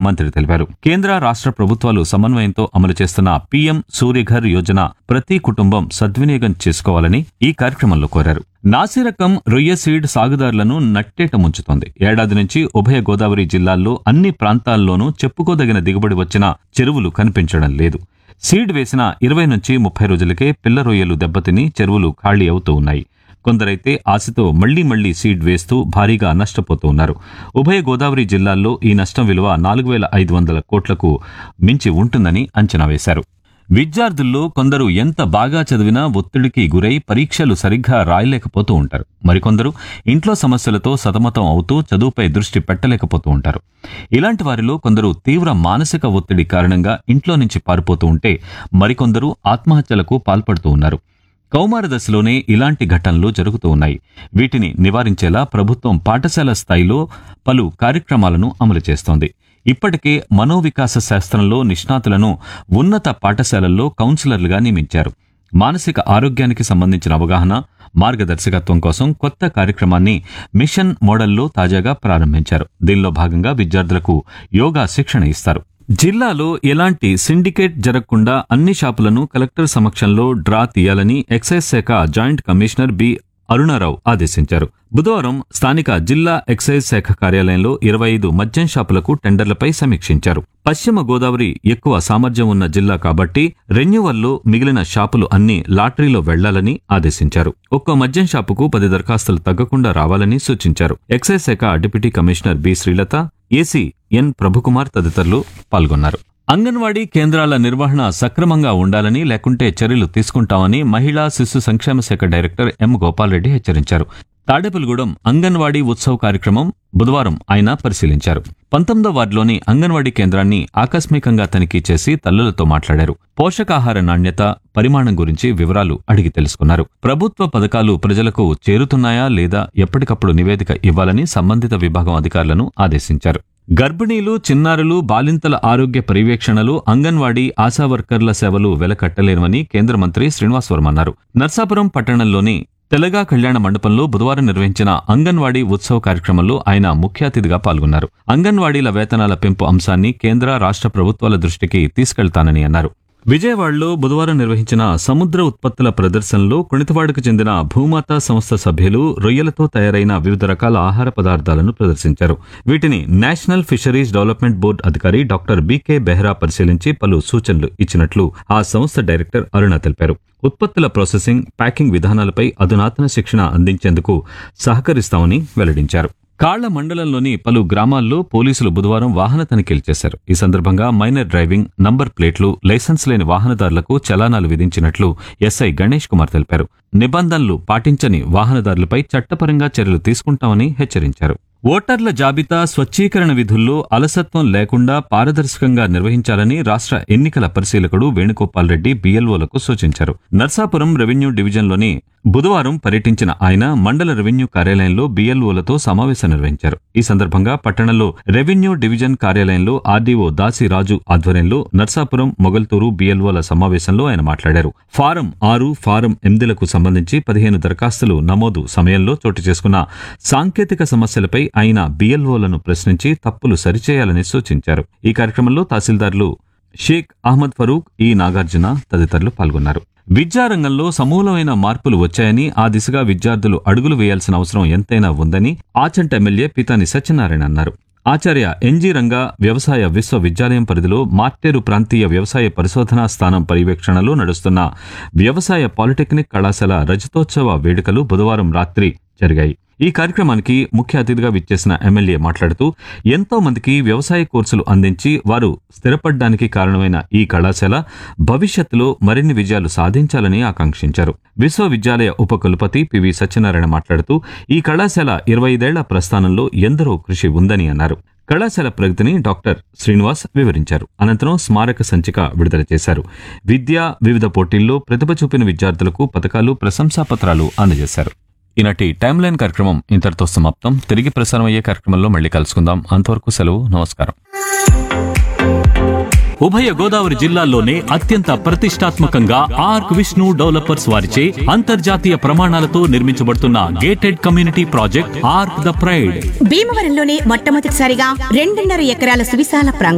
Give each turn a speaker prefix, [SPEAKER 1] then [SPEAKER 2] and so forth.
[SPEAKER 1] మంత్రి తెలిపారు కేంద్ర రాష్ట్ర ప్రభుత్వాలు సమన్వయంతో అమలు చేస్తున్న పీఎం సూర్యఘర్ యోజన ప్రతి కుటుంబం సద్వినియోగం చేసుకోవాలని ఈ కార్యక్రమంలో కోరారు నాసిరకం రొయ్య సీడ్ సాగుదారులను నట్టేట ముంచుతోంది ఏడాది నుంచి ఉభయ గోదావరి జిల్లాల్లో అన్ని ప్రాంతాల్లోనూ చెప్పుకోదగిన దిగుబడి వచ్చిన చెరువులు కనిపించడం లేదు సీడ్ వేసిన ఇరవై నుంచి ముప్పై రోజులకే పిల్ల రొయ్యలు దెబ్బతిని చెరువులు ఖాళీ అవుతూ ఉన్నాయి కొందరైతే ఆశతో మళ్లీ మళ్లీ సీడ్ వేస్తూ భారీగా నష్టపోతూ ఉన్నారు ఉభయ గోదావరి జిల్లాల్లో ఈ నష్టం విలువ నాలుగు వేల ఐదు వందల కోట్లకు మించి ఉంటుందని అంచనా వేశారు విద్యార్థుల్లో కొందరు ఎంత బాగా చదివినా ఒత్తిడికి గురై పరీక్షలు సరిగ్గా రాయలేకపోతూ ఉంటారు మరికొందరు ఇంట్లో సమస్యలతో సతమతం అవుతూ చదువుపై దృష్టి పెట్టలేకపోతూ ఉంటారు ఇలాంటి వారిలో కొందరు తీవ్ర మానసిక ఒత్తిడి కారణంగా ఇంట్లో నుంచి పారిపోతూ ఉంటే మరికొందరు ఆత్మహత్యలకు పాల్పడుతూ ఉన్నారు కౌమార దశలోనే ఇలాంటి ఘటనలు జరుగుతూ ఉన్నాయి వీటిని నివారించేలా ప్రభుత్వం పాఠశాల స్థాయిలో పలు కార్యక్రమాలను అమలు చేస్తోంది ఇప్పటికే మనోవికాస శాస్త్రంలో నిష్ణాతులను ఉన్నత పాఠశాలల్లో కౌన్సిలర్లుగా నియమించారు మానసిక ఆరోగ్యానికి సంబంధించిన అవగాహన మార్గదర్శకత్వం కోసం కొత్త కార్యక్రమాన్ని మిషన్ మోడల్లో తాజాగా ప్రారంభించారు దీనిలో భాగంగా విద్యార్థులకు యోగా శిక్షణ ఇస్తారు జిల్లాలో ఎలాంటి సిండికేట్ జరగకుండా అన్ని షాపులను కలెక్టర్ సమక్షంలో డ్రా తీయాలని ఎక్సైజ్ శాఖ జాయింట్ కమిషనర్ బి అరుణారావు ఆదేశించారు బుధవారం స్థానిక జిల్లా ఎక్సైజ్ శాఖ కార్యాలయంలో ఇరవై ఐదు మద్యం షాపులకు టెండర్లపై సమీక్షించారు పశ్చిమ గోదావరి ఎక్కువ సామర్థ్యం ఉన్న జిల్లా కాబట్టి రెన్యువల్లో మిగిలిన షాపులు అన్ని లాటరీలో వెళ్లాలని ఆదేశించారు ఒక్కో మద్యం షాపుకు పది దరఖాస్తులు తగ్గకుండా రావాలని సూచించారు ఎక్సైజ్ శాఖ deputy commissioner B Srilatha AC N Prabhukumar తదితరులు పాల్గొన్నారు అంగన్వాడీ కేంద్రాల నిర్వహణ సక్రమంగా ఉండాలని లేకుంటే చర్యలు తీసుకుంటామని మహిళా శిశు సంక్షేమ శాఖ డైరెక్టర్ ఎం గోపాల్రెడ్డి హెచ్చరించారు తాడేపల్లిగూడెం అంగన్వాడీ ఉత్సవ్ కార్యక్రమం బుధవారం ఆయన పరిశీలించారు పంతొమ్మిదో వార్డులోని అంగన్వాడీ కేంద్రాన్ని ఆకస్మికంగా తనిఖీ చేసి తల్లులతో మాట్లాడారు పోషకాహార నాణ్యత పరిమాణం గురించి వివరాలు అడిగి తెలుసుకున్నారు ప్రభుత్వ పథకాలు ప్రజలకు చేరుతున్నాయా లేదా ఎప్పటికప్పుడు నివేదిక ఇవ్వాలని సంబంధిత విభాగం అధికారులను ఆదేశించారు గర్భిణీలు చిన్నారులు బాలింతల ఆరోగ్య పర్యవేక్షణలు అంగన్వాడీ ఆశా వర్కర్ల సేవలు వెలకట్టలేనివని కేంద్ర మంత్రి శ్రీనివాస్ వర్మ అన్నారు నర్సాపురం పట్టణంలోని తెలగా కళ్యాణ మండపంలో బుధవారం నిర్వహించిన అంగన్వాడీ ఉత్సవ కార్యక్రమంలో ఆయన ముఖ్య అతిథిగా పాల్గొన్నారు అంగన్వాడీల వేతనాల పెంపు అంశాన్ని కేంద్ర రాష్ట్ర ప్రభుత్వాల దృష్టికి తీసుకెళ్తానని అన్నారు విజయవాడలో బుధవారం నిర్వహించిన సముద్ర ఉత్పత్తుల ప్రదర్శనలో కొణితవాడకు చెందిన భూమాత సంస్థ సభ్యులు రొయ్యలతో తయారైన వివిధ రకాల ఆహార పదార్థాలను ప్రదర్శించారు వీటిని నేషనల్ ఫిషరీస్ డెవలప్మెంట్ బోర్డు అధికారి డాక్టర్ బీకే బెహ్రా పరిశీలించి పలు సూచనలు ఇచ్చినట్లు ఆ సంస్థ డైరెక్టర్ అరుణ తెలిపారు ఉత్పత్తుల ప్రాసెసింగ్ ప్యాకింగ్ విధానాలపై అధునాతన శిక్షణ అందించేందుకు సహకరిస్తామని వెల్లడించారు కాళ్ల మండలంలోని పలు గ్రామాల్లో పోలీసులు బుధవారం వాహన తనిఖీలు చేశారు ఈ సందర్భంగా మైనర్ డ్రైవింగ్ నంబర్ ప్లేట్లు లైసెన్స్ లేని వాహనదారులకు చలానాలు విధించినట్లు ఎస్ఐ గణేష్ కుమార్ తెలిపారు నిబంధనలు పాటించని వాహనదారులపై చట్టపరంగా చర్యలు తీసుకుంటామని హెచ్చరించారు ఓటర్ల జాబితా స్వచ్చీకరణ విధుల్లో అలసత్వం లేకుండా పారదర్శకంగా నిర్వహించాలని రాష్ట్ర ఎన్నికల పరిశీలకుడు వేణుగోపాల్ రెడ్డి బిఎల్ఓలకు సూచించారు నర్సాపురం రెవెన్యూ డివిజన్లోని బుధవారం పర్యటించిన ఆయన మండల రెవెన్యూ కార్యాలయంలో బిఎల్ఓలతో సమావేశం నిర్వహించారు ఈ సందర్భంగా పట్టణంలో రెవెన్యూ డివిజన్ కార్యాలయంలో ఆర్డీఓ దాసిరాజు ఆధ్వర్యంలో నర్సాపురం మొగల్తూరు బిఎల్ఓల సమావేశంలో ఆయన మాట్లాడారు ఫారం ఆరు ఫారం ఎనిమిదిలకు సంబంధించి పదిహేను దరఖాస్తులు నమోదు సమయంలో చోటు చేసుకున్న సాంకేతిక సమస్యలపై ఆయన బిఎల్ఓలను ప్రశ్నించి తప్పులు సరిచేయాలని సూచించారు ఈ కార్యక్రమంలో తహసీల్దార్లు షేక్ అహ్మద్ ఫరూక్ ఈ నాగార్జున తదితరులు పాల్గొన్నారు విద్యారంగంలో సమూలమైన మార్పులు వచ్చాయని ఆ దిశగా విద్యార్థులు అడుగులు వేయాల్సిన అవసరం ఎంతైనా ఉందని ఆచంట ఎమ్మెల్యే పితాని సత్యనారాయణ అన్నారు ఆచార్య ఎన్జీ రంగా వ్యవసాయ విశ్వవిద్యాలయం పరిధిలో మార్టేరు ప్రాంతీయ వ్యవసాయ పరిశోధనా స్థానం పర్యవేక్షణలో నడుస్తున్న వ్యవసాయ పాలిటెక్నిక్ కళాశాల రజతోత్సవ వేడుకలు బుధవారం రాత్రి జరిగాయి ఈ కార్యక్రమానికి ముఖ్య అతిథిగా విచ్చేసిన ఎమ్మెల్యే మాట్లాడుతూ ఎంతో మందికి వ్యవసాయ కోర్సులు అందించి వారు స్థిరపడ్డానికి కారణమైన ఈ కళాశాల భవిష్యత్తులో మరిన్ని విజయాలు సాధించాలని ఆకాంక్షించారు విశ్వవిద్యాలయ ఉపకులపతి పివి సత్యనారాయణ మాట్లాడుతూ ఈ కళాశాల ఇరవై ఐదేళ్ల ప్రస్థానంలో ఎందరో కృషి ఉందని అన్నారు కళాశాల ప్రగతిని డాక్టర్ శ్రీనివాస్ వివరించారు అనంతరం స్మారక సంచిక విడుదల చేశారు విద్య వివిధ పోటీల్లో ప్రతిభ చూపిన విద్యార్థులకు పథకాలు ప్రశంసాపత్రాలు అందజేశారు ఈనాటి టైమ్ లైన్ కార్యక్రమం ఇంతటితో సమాప్తం తిరిగి ప్రసారం అయ్యే కార్యక్రమంలో మళ్ళీ కలుసుకుందాం అంతవరకు సెలవు నమస్కారం ఉభయ గోదావరి జిల్లాల్లోనే అత్యంత ప్రతిష్టాత్మకంగా ఆర్క్ విష్ణు డెవలపర్స్ వారిచే అంతర్జాతీయ ప్రమాణాలతో నిర్మించబడుతున్న gated community project arc the pride
[SPEAKER 2] భీమవరంలోనే మొట్టమొదటిసారిగా రెండున్నర ఎకరాల సువిశాల ప్రాంగణం